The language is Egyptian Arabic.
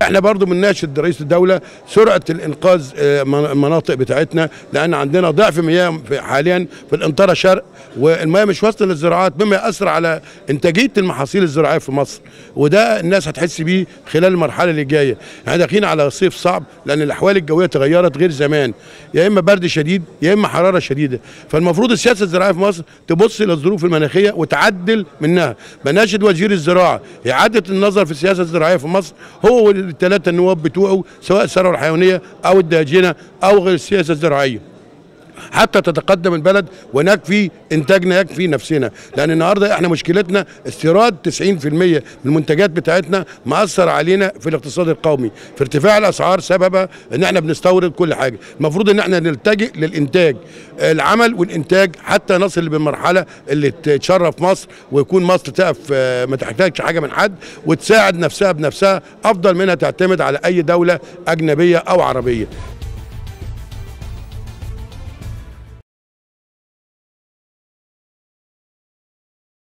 احنا برضو بنناشد رئيس الدوله سرعه الانقاذ آه، من- المناطق بتاعتنا لان عندنا ضعف مياه في- حاليا في الانطره شرق والمياه مش واصله للزراعات بما ياثر على انتاجيه المحاصيل الزراعيه في مصر وده الناس هتحس بيه خلال المرحله اللي جايه احنا داخلين على صيف صعب لان الاحوال الجويه تغيرت غير زمان يا اما برد شديد يا اما حراره شديده فالمفروض السياسه الزراعيه في مصر تبص للظروف المناخيه وتعدل منها بناشد وزير الزراعه اعاده النظر في السياسه الزراعيه في مصر هو والثلاثه النواب بتوعه سواء الثروه الحيوانيه او الداجنه او غير السياسه الزراعيه حتى تتقدم البلد ونكفي انتاجنا يكفي نفسنا لان النهارده احنا مشكلتنا استيراد 90% من المنتجات بتاعتنا مأثر علينا في الاقتصاد القومي في ارتفاع الاسعار سببها ان احنا بنستورد كل حاجه المفروض ان احنا نلتجئ للانتاج العمل والانتاج حتى نصل بالمرحله اللي تشرف مصر ويكون مصر تقف آه، ما تحتاجش حاجه من حد وتساعد نفسها بنفسها افضل منها تعتمد على اي دوله اجنبيه او عربيه